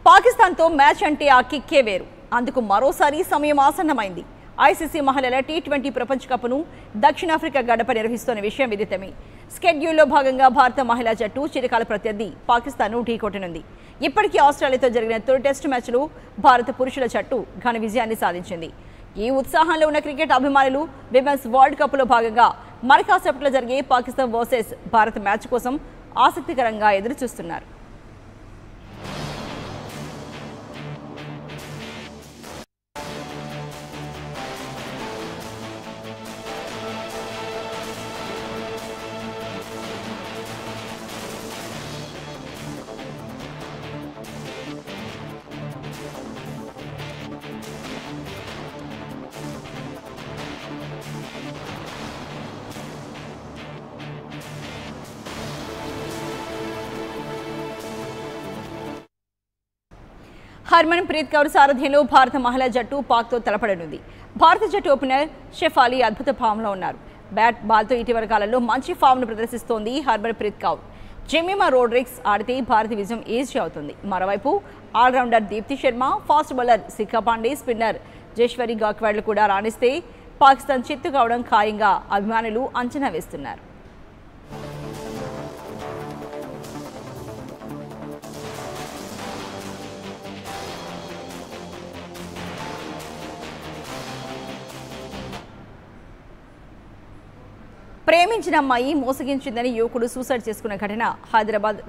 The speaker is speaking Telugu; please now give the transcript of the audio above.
పాకిస్తాన్తో మ్యాచ్ అంటే ఆ కిక్కే వేరు అందుకు మరోసారి సమయం ఆసన్నమైంది ఐసీసీ మహిళల టీ ట్వంటీ ప్రపంచ కప్ను దక్షిణాఫ్రికా గడప నిర్వహిస్తున్న విషయం విదితమే స్కెడ్యూల్లో భాగంగా భారత మహిళా జట్టు చిరకాల ప్రత్యర్థి పాకిస్తాన్ను ఢీకొట్టనుంది ఇప్పటికీ ఆస్ట్రేలియాతో జరిగిన తొలి టెస్టు మ్యాచ్లో భారత పురుషుల జట్టు ఘన విజయాన్ని సాధించింది ఈ ఉత్సాహంలో ఉన్న క్రికెట్ అభిమానులు విమెన్స్ వరల్డ్ కప్లో భాగంగా మరకాసేపట్లో జరిగే పాకిస్తాన్ వర్సెస్ భారత్ మ్యాచ్ కోసం ఆసక్తికరంగా ఎదురు చూస్తున్నారు హర్మన్ ప్రీత్ కౌర్ సారథ్యంలో భారత మహిళా జట్టు పాక్తో తలపడనుంది భారత జట్టు ఓపెనర్ షెఫాలి అద్భుత ఫామ్లో ఉన్నారు బ్యాట్ బాల్తో ఇటీవల కాలంలో మంచి ఫామ్ను ప్రదర్శిస్తోంది హర్మన్ ప్రీత్ కౌర్ జెమిమా రోడ్రిక్స్ ఆడితే భారత విజయం ఈజీ అవుతుంది మరోవైపు allrounder Deepti Sharma fast bowler Shikha Pandey spinner జేశ్వరి గాక్వాడ్లు కూడా రాణిస్తే పాకిస్తాన్ చిత్తు కావడం ఖాయంగా అభిమానులు అంచనా వేస్తున్నారు ప్రేమించిన అమ్మాయి మోసగించిందని యువకుడు సూసైడ్ చేసుకున్న ఘటన హైదరాబాద్